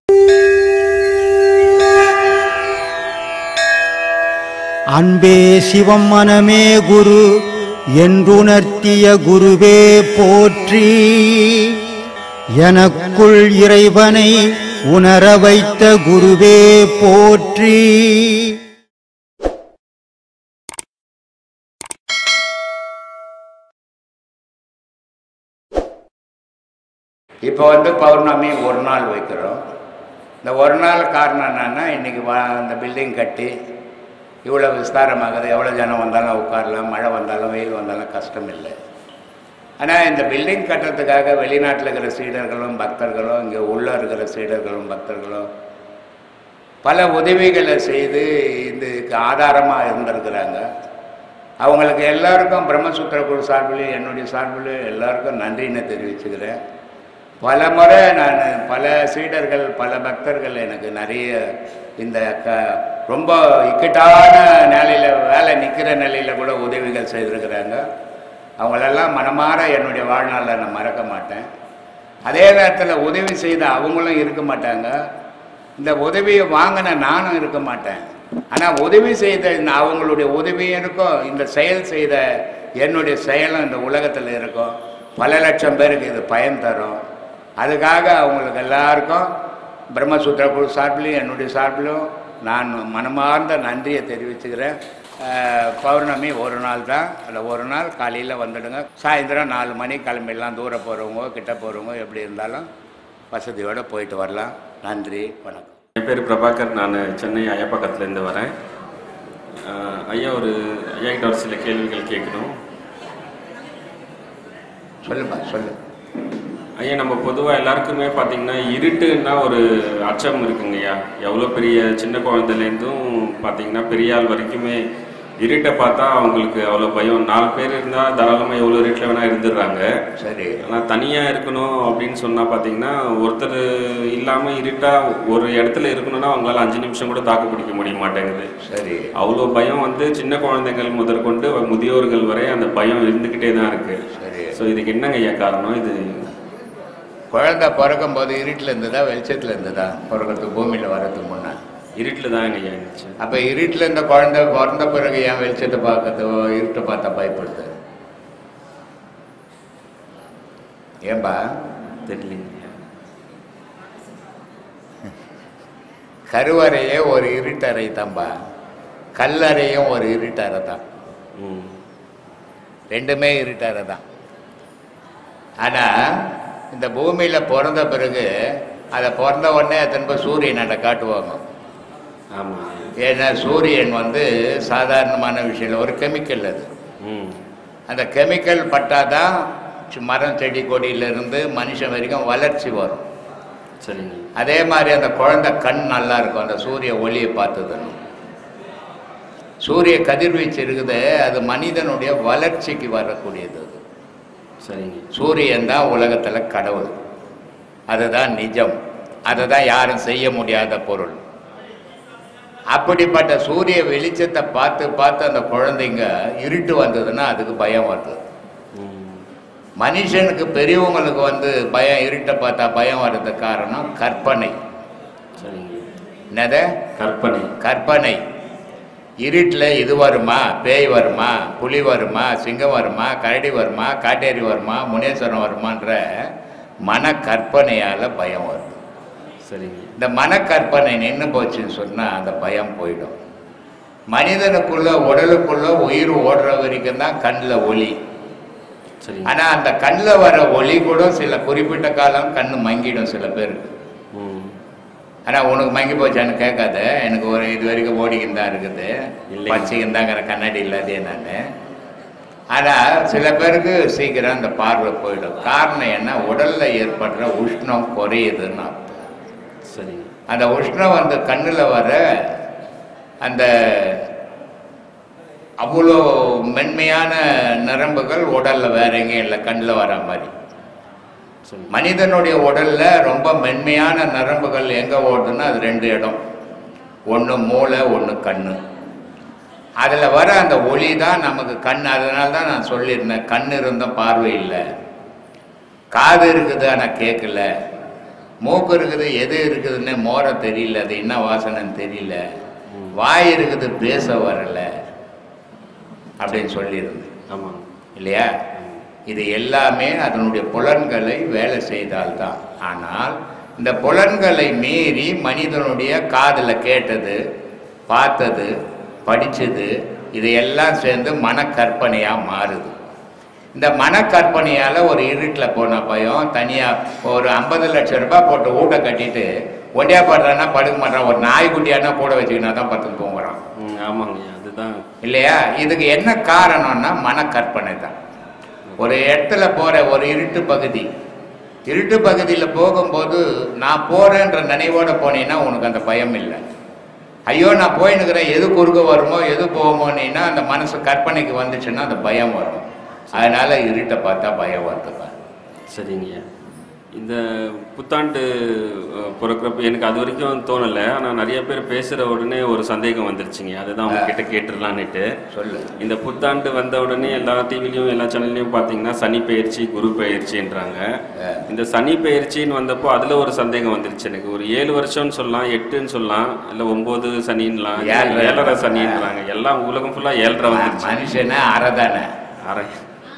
அன்பே சிவம் மனமே குரு என்றுணர்த்திய குருவே போற்றி எனக்குள் இறைவனை உணர வைத்த குருவே போற்றி இப்போ வந்து பௌர்ணமி ஒரு நாள் வைக்கிறோம் இந்த ஒரு நாள் காரணம் என்னன்னா இன்றைக்கி வா அந்த பில்டிங் கட்டி இவ்வளோ விஸ்தாரமாகுது எவ்வளோ ஜனம் வந்தாலும் உட்காரலாம் மழை வந்தாலும் வெயில் வந்தாலும் கஷ்டம் இல்லை ஆனால் இந்த பில்டிங் கட்டுறதுக்காக வெளிநாட்டில் இருக்கிற சீடர்களும் பக்தர்களும் இங்கே உள்ளே இருக்கிற சீடர்களும் பக்தர்களும் பல உதவிகளை செய்து இதுக்கு ஆதாரமாக இருந்திருக்கிறாங்க அவங்களுக்கு எல்லாருக்கும் பிரம்மசூத்திர குழு சார்பிலையும் என்னுடைய சார்பிலையும் எல்லாருக்கும் நன்றின்னு தெரிவிச்சுக்கிறேன் பல முறை நான் பல சீடர்கள் பல பக்தர்கள் எனக்கு நிறைய இந்த க ரொம்ப இக்கட்டான நிலையில் வேலை நிற்கிற நிலையில் கூட உதவிகள் செய்திருக்கிறாங்க அவங்களெல்லாம் மனமாற என்னுடைய வாழ்நாளில் நான் மறக்க மாட்டேன் அதே நேரத்தில் உதவி செய்த அவங்களும் இருக்க மாட்டாங்க இந்த உதவியை வாங்கின நானும் இருக்க மாட்டேன் ஆனால் உதவி செய்த இந்த அவங்களுடைய உதவியும் இருக்கும் இந்த செயல் செய்த என்னுடைய செயலும் இந்த உலகத்தில் இருக்கும் பல லட்சம் பேருக்கு இது பயன் தரும் அதுக்காக அவங்களுக்கு எல்லாருக்கும் பிரம்மசூத்திர குழு சார்பிலையும் என்னுடைய சார்பிலும் நான் மனமார்ந்த நன்றியை தெரிவிச்சுக்கிறேன் அஹ், பௌர்ணமி ஒரு நாள் தான் அந்த ஒரு நாள் காலையில் வந்துடுங்க சாயந்தரம் நாலு மணி கிளம்பிடலாம் தூர போகிறவங்க கிட்ட போகிறவங்க எப்படி இருந்தாலும் வசதியோடு போயிட்டு வரலாம் நன்றி வணக்கம் என் பேர் பிரபாகர் நான் சென்னை அயப்பக்கத்துலேருந்து வரேன் அஹ் ஐயா ஒரு ஐயா கிட்ட ஒரு சில கேள்விகள் கேட்கணும் சொல்லுப்பா சொல்லு ஐயா நம்ம பொதுவாக எல்லாருக்குமே பார்த்தீங்கன்னா இருட்டுன்னா ஒரு அச்சம் இருக்குங்க ஐயா எவ்வளோ பெரிய சின்ன குழந்தைலேருந்தும் பார்த்தீங்கன்னா பெரிய ஆள் வரைக்குமே இருட்டை பார்த்தா அவங்களுக்கு அவ்வளோ பயம் நாலு பேர் இருந்தால் தாராளமாக எவ்வளோ இருட்டில் வேணால் இருந்துடுறாங்க சரி ஆனால் தனியாக இருக்கணும் அப்படின்னு சொன்னால் பார்த்தீங்கன்னா ஒருத்தர் இல்லாமல் இருட்டாக ஒரு இடத்துல இருக்கணும்னா அவங்களால அஞ்சு நிமிஷம் கூட தாக்கு பிடிக்க முடிய மாட்டேங்குது சரி அவ்வளோ பயம் வந்து சின்ன குழந்தைகள் முதற்கொண்டு முதியோர்கள் வரை அந்த பயம் இருந்துக்கிட்டே தான் இருக்கு சரி ஸோ இதுக்கு என்னங்க ஐயா காரணம் இது குழந்தை பிறக்கும் போது இருட்டில் இருந்ததா வெளிச்சத்தில் இருந்ததா பிறக்கிறதுக்கு பூமியில் வர்றதுக்கு முன்னே இருட்டில் தான் ஐயா இருந்துச்சு அப்போ இருட்டில் இருந்த குழந்தை பிறந்த பிறகு ஏன் வெளிச்சத்தை பார்க்கறது இருட்டை பார்த்தா பயப்படுது ஏன்பா தெரியலைங்க ஐயா கருவறையே ஒரு இருட்டறை தான்பா கல்லறையும் ஒரு இருட்டறை தான் ம் ரெண்டுமே இருட்டறை தான் ஆனால் இந்த பூமியில் பிறந்த பிறகு அதை பிறந்த உடனே திரும்ப சூரியனை காட்டுவாங்க ஆமாம் ஏன்னா சூரியன் வந்து சாதாரணமான விஷயம் இல்லை ஒரு கெமிக்கல் அது ம் அந்த கெமிக்கல் பட்டாதான் சி- மரம் செடி கொடியிலிருந்து மனுஷன் வரைக்கும் வளர்ச்சி வரும் சரிங்க அதே மாதிரி அந்த குழந்தை கண் நல்லா இருக்கும் அந்த சூரிய ஒளியை பார்த்ததுன்னு சூரிய கதிர்வீச்சு இருக்குது அது மனிதனுடைய வளர்ச்சிக்கு வரக்கூடியது அது சரிங்க சூரியன் தான் உலகத்தில் கடவுள் அதுதான் நிஜம் அதை தான் யாரும் செய்ய முடியாத பொருள் அப்படிப்பட்ட சூரிய வெளிச்சத்தை பார்த்து பார்த்து அந்த குழந்தைங்க இருட்டு வந்ததுன்னா அதுக்கு பயம் வருது ம் மனுஷனுக்கு பெரியவங்களுக்கு வந்து பயம் இருட்டை பார்த்தா பயம் வர்றதுக்கு காரணம் கற்பனை சரிங்க என்னது கற்பனை கற்பனை இருட்டில் இது வருமா பேய் வருமா புலி வருமா சிங்கம் வருமா கரடி வருமா காட்டேரி வருமா முனேஸ்வரம் வருமான்ற மன கற்பனையால் பயம் வருது சரிங்க இந்த மனக்கற்பனை நின்று போச்சுன்னு சொன்னால் அந்த பயம் போயிடும் மனிதனுக்குள்ள உடலுக்குள்ள உயிர் ஓடுற வரைக்கும் தான் கண்ணில் ஒளி சரிங்க ஆனால் அந்த கண்ணில் வர ஒளி கூட சில குறிப்பிட்ட காலம் கண் மங்கிடும் சில பேருக்கு ம் ஆனால் உனக்கு மங்கி போச்சான்னு கேட்காத எனக்கு ஒரு இது வரைக்கும் ஓடிக்கின்னு தான் இருக்குது இல்லை. பச்சைக்கும் தாங்கிற கண்ணாடி இல்லாதே நான் ஆனால் சில பேருக்கு சீக்கிரம் அந்த பார்வை போயிடும் காரணம் என்ன உடலில் ஏற்படுற உஷ்ணம் குறையுதுன்னு அர்த்தம் சரிங்க அந்த உஷ்ணம் வந்து கண்ணில் வர அந்த அவ்வளோ மென்மையான நரம்புகள் உடலில் வேற எங்கேயும் இல்லை கண்ணில் வர மாதிரி சரிங்க மனிதனுடைய உடல்ல ரொம்ப மென்மையான நரம்புகள் எங்கே ஓடுதுன்னா அது ரெண்டு இடம் ஒன்று மூளை ஒன்று கண்ணு அதில் வர அந்த ஒளி தான் நமக்கு கண் அதனால தான் நான் சொல்லியிருந்தேன் கண் இருந்தும் பார்வை இல்லை காது இருக்குது ஆனால் கேட்கல மூக்கு இருக்குது எது இருக்குதுன்னு மோர தெரியல அது என்ன வாசனைன்னு தெரியல வாய் இருக்குது பேச வரல அப்படின்னு சொல்லியிருந்தேன் ஆமாங்க இல்லையா இது எல்லாமே அதனுடைய புலன்களை வேலை செய்தால்தான் ஆனால் இந்த புலன்களை மீறி மனிதனுடைய காதில் கேட்டது பார்த்தது படிச்சது இதையெல்லாம் சேர்ந்து மனக்கற்பனையாக மாறுது இந்த மனக்கற்பனையால் ஒரு இருட்டில் போன பயம் தனியாக ஒரு ஐம்பது லட்சம் ரூபாய் போட்டு ஊட்ட கட்டிட்டு ஒண்டியா படுறான்னா படுக்க மாட்டான் ஒரு நாய்க்குட்டியானா கூட வச்சுக்கினா தான் பத்து தூங்குறான் ம் ஆமாங்கய்யா அதுதான் இல்லையா இதுக்கு என்ன காரணம்னா மனக்கற்பனை தான் ஒரு இடத்துல போகிற ஒரு இருட்டு பகுதி இருட்டு பகுதியில் போகும்போது நான் போகிறேன்ற நினைவோட போனீங்கன்னா உனக்கு அந்த பயம் இல்லை ஐயோ நான் போயின்னுக்கிறேன் எது குறுக்க வருமோ எது போகுமோன்னா அந்த மனசு கற்பனைக்கு வந்துச்சுன்னா அந்த பயம் வரும் அதனால இருட்டை பார்த்தா பயம் வருதுப்பா சரிங்கய்யா இந்த புத்தாண்டு அஹ், பிறக்கறப்ப எனக்கு அது வரைக்கும் தோணலை ஆனால் நிறைய பேர் பேசுகிற உடனே ஒரு சந்தேகம் வந்துருச்சுங்க அதுதான் உங்ககிட்ட கேட்டுடலான்னுட்டு சொல்லு இந்த புத்தாண்டு வந்த உடனே எல்லா டிவிலையும் எல்லா சேனல்லையும் பார்த்தீங்கன்னா சனி பெயர்ச்சி குரு பெயர்ச்சின்றாங்க இந்த சனி பெயர்ச்சின்னு வந்தப்போ அதில் ஒரு சந்தேகம் வந்துருச்சு எனக்கு ஒரு ஏழு வருஷம்னு சொல்லலாம் எட்டுன்னு சொல்லலாம் இல்லை ஒம்பது சனின்லாம் ஏழரை. ஏழரை சனின்றாங்க எல்லாம் உலகம் ஃபுல்லாக ஏழரை வந்துருச்சு மனுஷனே அறதானே அரை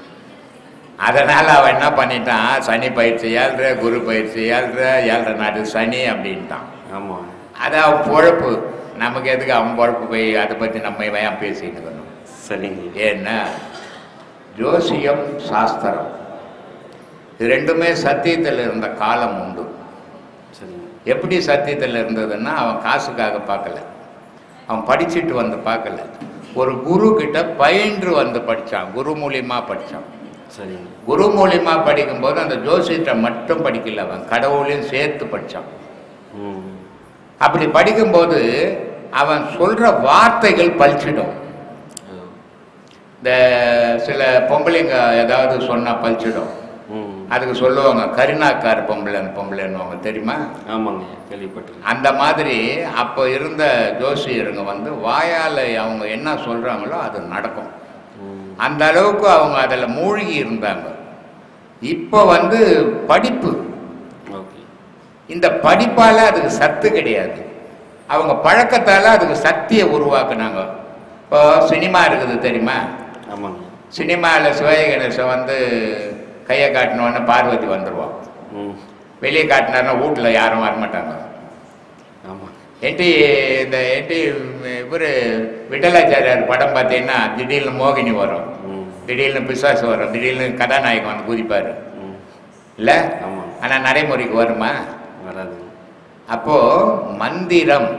அதனால அவன் என்ன பண்ணிட்டான் சனி பயிற்சி ஏழ்ற குரு பயிற்சி ஏழ்ற ஏழ்ற நாட்டு சனி அப்படின்ட்டான் ஆமாம் அது அவன் பொழப்பு நமக்கு எதுக்கு அவன் பொழப்பு போய் அதை பற்றி நம்ம ஏன் பேசிட்டு இருக்கணும் சரிங்க ஏன்னா ஜோசியம் சாஸ்திரம் இது ரெண்டுமே சத்தியத்தில் இருந்த காலம் உண்டு சரிங்க எப்படி சத்தியத்தில் இருந்ததுன்னா அவன் காசுக்காக பார்க்கல அவன் படிச்சுட்டு வந்து பார்க்கல ஒரு குரு கிட்ட பயின்று வந்து படித்தான் குரு மூலியமா படித்தான் சரிங்க குரு மூலியமா படிக்கும்போது அந்த ஜோசியத்தை மட்டும் படிக்கல அவன் கடவுளையும் சேர்த்து படித்தான் ம் அப்படி படிக்கும்போது அவன் சொல்ற வார்த்தைகள் பழிச்சிடும் ஆ. இந்த சில பொம்பளைங்க ஏதாவது சொன்னா பழிச்சிடும் ம் அதுக்கு சொல்லுவாங்க கருணாக்கார பொம்பளை அந்த பொம்பளைன்னுவாங்க தெரியுமா ஆமாங்க கேள்விப்பட்டிருக்கேன் அந்த மாதிரி அப்போ இருந்த ஜோசியருங்க வந்து வாயால் அவங்க என்ன சொல்கிறாங்களோ அது நடக்கும் ம் அந்த அளவுக்கு அவங்க அதில் மூழ்கி இருந்தாங்க இப்போ வந்து படிப்பு ஓகே இந்த படிப்பால் அதுக்கு சத்து கிடையாது அவங்க பழக்கத்தால் அதுக்கு சக்தியை உருவாக்குனாங்க இப்போ சினிமா இருக்குது தெரியுமா ஆமாங்க சினிமாவில் சிவாஜி கணேசன் வந்து கையை காட்டினோடனே பார்வதி வந்துடுவான் ம் வெளியே காட்டினாருன்னா வீட்டில் யாரும் வரமாட்டாங்க ஆமாம் என்டி இந்த என்டி இவர் விட்டலாச்சாரியார் படம் பார்த்தீங்கன்னா திடீர்னு மோகினி வரும் ம் திடீர்னு பிசாசு வரும் திடீர்னு கதாநாயகன் வந்து குதிப்பார் ம் இல்லை ஆமாம் ஆனால் நடைமுறைக்கு வருமா வராதுங்க அப்போது மந்திரம்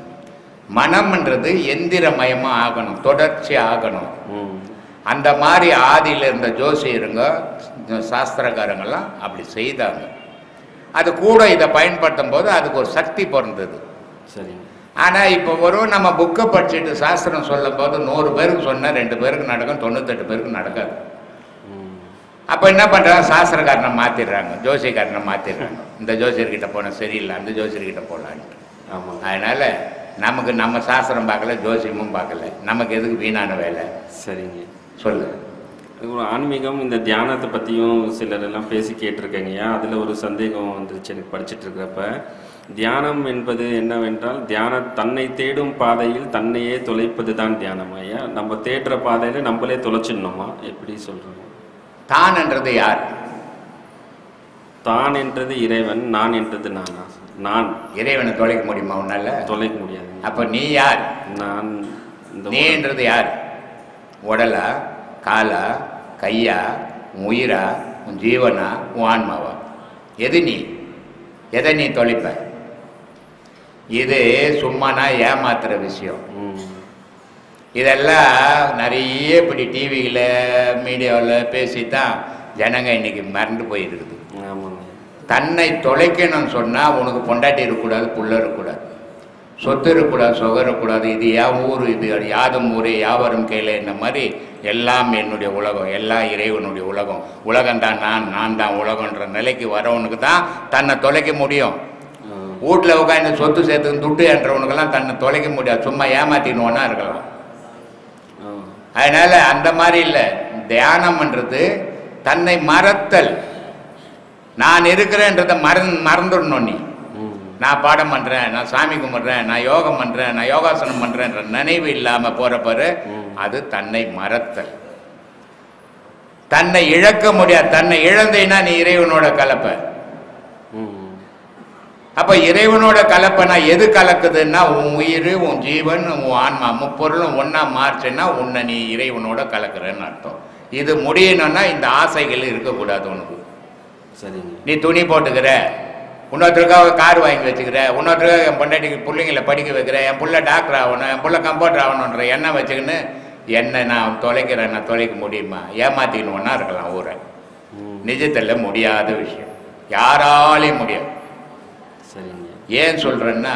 மனம்ன்றது எந்திரமயமாக ஆகணும் தொடர்ச்சி ஆகணும் ம் அந்த மாதிரி ஆதியில் இருந்த ஜோசியருங்க இந்த சாஸ்திரக்காரங்கெல்லாம் அப்படி செய்தாங்க அது கூட இதை பயன்படுத்தும் போது அதுக்கு ஒரு சக்தி பிறந்தது சரிங்க ஆனால் இப்போ வரும் நம்ம புக்கை படிச்சுட்டு சாஸ்திரம் சொல்லும் போது நூறு பேருக்கு சொன்னால் ரெண்டு பேருக்கு நடக்கும் தொண்ணூத்தெட்டு பேருக்கு நடக்காது ம் அப்போ என்ன பண்ணுறாங்க சாஸ்திரக்காரனை மாற்றிடுறாங்க ஜோசியக்காரனை மாற்றிடுறாங்க இந்த ஜோசியர்கிட்ட போனால் சரியில்லை அந்த ஜோசியர்கிட்ட போகலான்ட்டு ஆமாங்க அதனால் நமக்கு நம்ம சாஸ்திரம் பார்க்கல ஜோசியமும் பார்க்கல நமக்கு எதுக்கு வீணான வேலை சரிங்க சொல்லு ஒரு ஆன்மீகம் இந்த தியானத்தை பற்றியும் சிலர் எல்லாம் பேசி கேட்டிருக்கேங்கய்யா அதில் ஒரு சந்தேகம் வந்துருச்சு எனக்கு படிச்சுட்டு இருக்கிறப்ப தியானம் என்பது என்னவென்றால் தியான தன்னை தேடும் பாதையில் தன்னையே தொலைப்பது தான் தியானம் ஐயா நம்ம தேடுற பாதையில் நம்மளே தொலைச்சிடணுமா எப்படி சொல்கிறோம் தான்ன்றது யார் தான் என்றது இறைவன் நான் என்றது நானா நான் இறைவனை தொலைக்க முடியுமா உன்னால தொலைக்க முடியாது அப்போ நீ யார் நான் இந்த நீன்றது யார் உடலா காலா கையா உன் உயிரா உன் ஜீவனா உன் ஆன்மாவா எது நீ எதை நீ தொலைப்ப இது சும்மானா ஏமாத்துற விஷயம் ம், இதெல்லாம் நிறைய இப்படி டிவியில் மீடியாவில் பேசி தான் ஜனங்க இன்னைக்கு மறந்து போயிருக்குது ஆமாங்க தன்னை தொலைக்கணும்னு சொன்னால் உனக்கு பொண்டாட்டி இருக்கக்கூடாது புள்ள இருக்கக்கூடாது சொத்து இருக்கக்கூடாது சுகம் இருக்கக்கூடாது இது என் ஊர் இது யாதும் ஊரே யாவரும் கேளு இந்த மாதிரி எல்லாம் என்னுடைய உலகம் எல்லாம் இறைவனுடைய உலகம் உலகம்தான் நான் நான் தான் உலகன்ற நிலைக்கு வரவனுக்கு தான் தன்னை தொலைக்க முடியும் ஆ, வீட்டில் உட்காந்து சொத்து சேர்த்து துட்டு என்றவனுக்கெல்லாம் தன்னை தொலைக்க முடியாது சும்மா ஏமாத்தினுவோன்னா இருக்கலாம் ஆ, அதனால அந்த மாதிரி இல்லை தியானம்ன்றது தன்னை மறத்தல் நான் இருக்கிறேன்றதை மறந் மறந்துடணும் நீ ம் நான் பாடம் பண்ணுறேன் நான் சாமி கும்பிட்றேன் நான் யோகம் பண்ணுறேன் நான் யோகாசனம் பண்ணுறேன்ற நினைவு இல்லாமல் போகிற பாரு ம். அது தன்னை மறத்தல் தன்னை இழக்க முடியாது தன்னை இழந்தீன்னா நீ இறைவனோட கலப்பை ம் அப்ப இறைவனோட கலப்பைனா எது கலக்குதுன்னா உன் உயிர் உன் ஜீவன் உன் ஆன்மா முப்பொருளும் ஒண்ணா மாறுச்சுன்னா உன்னை நீ இறைவனோட கலக்குறன்னு அர்த்தம் இது முடியணும்னா இந்த ஆசைகள் இருக்கக்கூடாது உனக்கு சரிங்க நீ துணி போட்டுக்கிற இன்னொருத்தருக்காக கார் வாங்கி வச்சுக்கிற இன்னொருத்தருக்காக என் பொண்டாட்டிக்கு பிள்ளைங்களை படிக்க வைக்கிற என் புள்ள டாக்டர் ஆகணும் என் புள்ள கம்பவுண்டர் ஆகணுன்ற எண்ணம் வச்சுக்கின்னு என்ன நான் தொலைக்கிறேன் நான் தொலைக்க முடியுமா ஏமாத்தின்னு ஒன்றா இருக்கலாம் ஊரை ம் நிஜத்தில் முடியாத விஷயம் யாராலையும் முடியாது சரிங்க ஏன் சொல்றேன்னா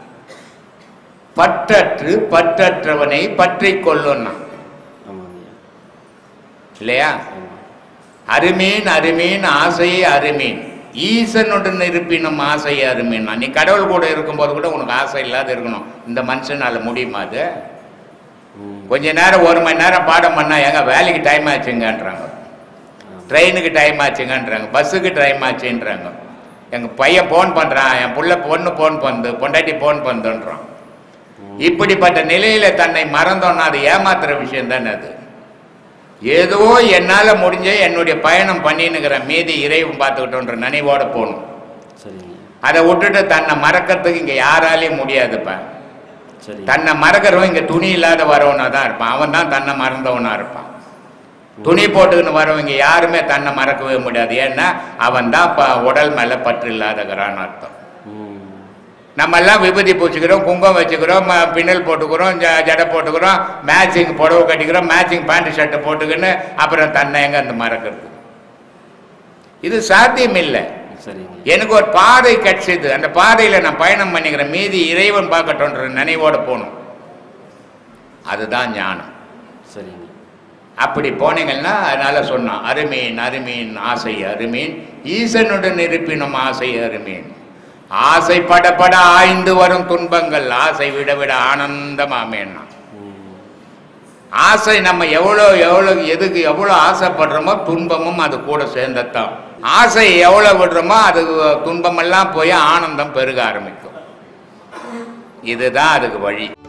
பற்றற்று பற்றற்றவனை பற்றி கொள்ளுன்னா ஆமாங்க இல்லையா ஆமாம் அருமீன் அருமீன் ஆசை அருமீன் ஈசனுடன் இருப்பினும் ஆசை அருமீன் நீ கடவுள் கூட இருக்கும்போது கூட உனக்கு ஆசை இல்லாத இருக்கணும் இந்த மனுஷனால முடியுமா அது ம் கொஞ்ச நேரம் ஒரு மணி நேரம் பாடம் பண்ணா எங்க வேலைக்கு டைம் ஆச்சுங்கன்றாங்க ட்ரெயினுக்கு டைம் ஆச்சுங்கன்றாங்க பஸ்ஸுக்கு டைம் ஆச்சுன்றாங்க எங்கள் பையன் ஃபோன் பண்ணுறான் என் புள்ள பொண்ணு ஃபோன் பண்ணுது பொண்டாட்டி ஃபோன் பண்ணுதுன்றான் இப்படிப்பட்ட நிலையில தன்னை மறந்தோன்னா அது ஏமாத்துற விஷயம் தானே அது ஏதோ என்னால் முடிஞ்ச என்னுடைய பயணம் பண்ணின்னுக்கிற மீதி இறைவன் பார்த்துக்கிட்டோன்ற நினைவோட போகணும் சரிங்க அதை விட்டுட்டு தன்னை மறக்கிறதுக்கு இங்கே யாராலையும் முடியாதுப்பா சரி தன்னை மறக்கிறவன் இங்கே துணி இல்லாத வரவனா தான் இருப்பான் அவன் தான் தன்னை மறந்தவனா இருப்பான் துணி போட்டுக்கின்னு வரவங்க யாருமே தன்னை மறக்கவே முடியாது ஏன்னா அவன் தான் இப்போ உடல் மேலே பற்று இல்லாதகிறான்னு அர்த்தம் ம் நம்ம எல்லாம் விபூதி பூச்சிக்கிறோம் குங்குமம் வச்சுக்கிறோம் ம- பின்னல் போட்டுக்கிறோம் ஜ ஜடை போட்டுக்கிறோம் மேட்சிங் புடவை கட்டிக்கிறோம் மேட்சிங் பேண்ட் ஷர்ட்டை போட்டுக்கின்னு அப்புறம் தன்னை எங்க அந்த மறக்கிறது இது சாத்தியம் இல்லை சரிங்க எனக்கு ஒரு பாதை கிடைச்சது அந்த பாதையில் நான் பயணம் பண்ணிக்கிறேன் மீதி இறைவன் பார்க்கட்டும்ன்ற நினைவோட போகணும் அதுதான் ஞானம் சரிங்க அப்படி போனீங்கன்னா அதனால சொன்னான் அருமீன் அருமீன் ஆசை அருமீன் ஈசனுடன் இருப்பினும் ஆசை அருமீன் ஆசை பட பட ஆய்ந்து வரும் துன்பங்கள் ஆசை விட விட ஆனந்தமாமேன்னா ம் ஆசை நம்ம எவ்வளோ எவ்வளோ எதுக்கு எவ்வளோ ஆசைப்படுறோமோ துன்பமும் அது கூட சேர்ந்தத்தான் ஆசை எவ்வளோ விடுறோமோ அது துன்பமெல்லாம் போய் ஆனந்தம் பெருக ஆரம்பிக்கும் இதுதான் அதுக்கு வழி